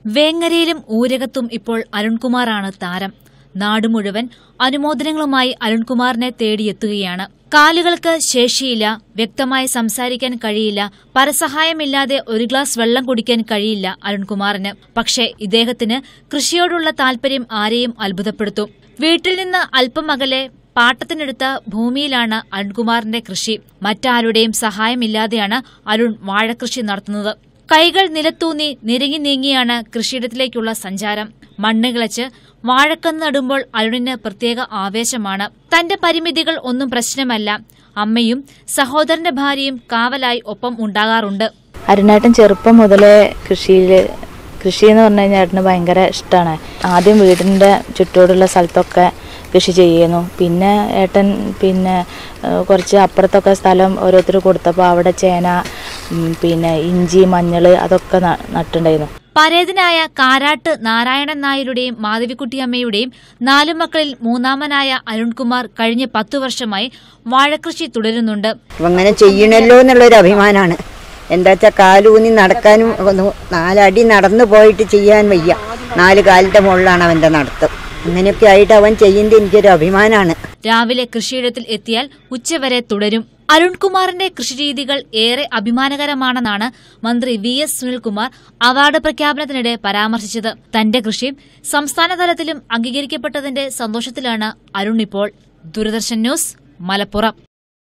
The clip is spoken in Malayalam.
വേങ്ങരയിലും ഊരകത്തും ഇപ്പോൾ അരുൺകുമാറാണ് താരം നാട് മുഴുവൻ അനുമോദനങ്ങളുമായി അരുൺകുമാറിനെ തേടിയെത്തുകയാണ് കാലുകൾക്ക് ശേഷിയില്ല വ്യക്തമായി സംസാരിക്കാൻ കഴിയില്ല പരസഹായമില്ലാതെ ഒരു ഗ്ലാസ് വെള്ളം കുടിക്കാൻ കഴിയില്ല അരുൺകുമാറിന് പക്ഷേ ഇദ്ദേഹത്തിന് കൃഷിയോടുള്ള താൽപര്യം ആരെയും അത്ഭുതപ്പെടുത്തും വീട്ടിൽ നിന്ന് അല്പം അകലെ പാട്ടത്തിനെടുത്ത ഭൂമിയിലാണ് അരുൺകുമാറിന്റെ കൃഷി മറ്റാരുടെയും സഹായമില്ലാതെയാണ് അരുൺ വാഴകൃഷി നടത്തുന്നത് കൈകൾ നിലത്തൂന്നി നിരങ്ങി നീങ്ങിയാണ് കൃഷിയിടത്തിലേക്കുള്ള സഞ്ചാരം മണ്ണ് കിളച്ച് വാഴക്കന്ന് നടുമ്പോൾ അരുണിന് പ്രത്യേക ആവേശമാണ് തന്റെ പരിമിതികൾ ഒന്നും പ്രശ്നമല്ല അമ്മയും സഹോദരന്റെ ഭാര്യയും കാവലായി ഒപ്പം ഉണ്ടാകാറുണ്ട് അരുണേട്ടൻ ചെറുപ്പം മുതലേ കൃഷിയിൽ കൃഷി എന്ന് പറഞ്ഞു കഴിഞ്ഞാൽ ഏട്ടന് ഭയങ്കര ഇഷ്ടമാണ് ആദ്യം വീടിൻ്റെ ചുറ്റോടുള്ള സ്ഥലത്തൊക്കെ കൃഷി ചെയ്യുന്നു പിന്നെ ഏട്ടൻ പിന്നെ ഏഹ്, കുറച്ച് അപ്പുറത്തൊക്കെ സ്ഥലം ഓരോരുത്തർ കൊടുത്തപ്പോൾ അവിടെ ചേന ഉം, പിന്നെ ഇഞ്ചി മഞ്ഞൾ അതൊക്കെ ന- നട്ടിട്ടുണ്ടായിരുന്നു പരേതനായ കാരാട്ട് നാരായണൻ നായരുടെയും മാധവിക്കുട്ടിയമ്മയുടെയും നാലു മക്കളിൽ മൂന്നാമനായ അരുൺകുമാർ കഴിഞ്ഞ പത്തു വർഷമായി വാഴകൃഷി തുടരുന്നുണ്ട് അപ്പൊ അങ്ങനെ ചെയ്യണല്ലോ എന്നുള്ളൊരു അഭിമാനമാണ് എന്താ വെച്ചാൽ കാലൂന്നി നടക്കാനും ഒന്ന് നാലടി നടന്നു പോയിട്ട് ചെയ്യാൻ വയ്യ നാല് കാലിൻ്റെ മുകളിലാണ് അവൻ്റെ നടത്തം അങ്ങനെയൊക്കെ ആയിട്ട് അവൻ ചെയ്യുന്നത് എനിക്കൊരു അഭിമാനമാണ് രാവിലെ കൃഷിയിടത്തിൽ എത്തിയാൽ ഉച്ചവരെ തുടരും അരുൺകുമാറിന്റെ കൃഷിരീതികൾ ഏറെ അഭിമാനകരമാണെന്നാണ് മന്ത്രി വി എസ് സുനിൽകുമാർ അവാർഡ് പ്രഖ്യാപനത്തിനിടെ പരാമർശിച്ചത് തന്റെ കൃഷി സംസ്ഥാനതലത്തിലും അംഗീകരിക്കപ്പെട്ടതിന്റെ സന്തോഷത്തിലാണ് അരുൺ ഇപ്പോൾ ദൂരദർശൻ ന്യൂസ് മലപ്പുറം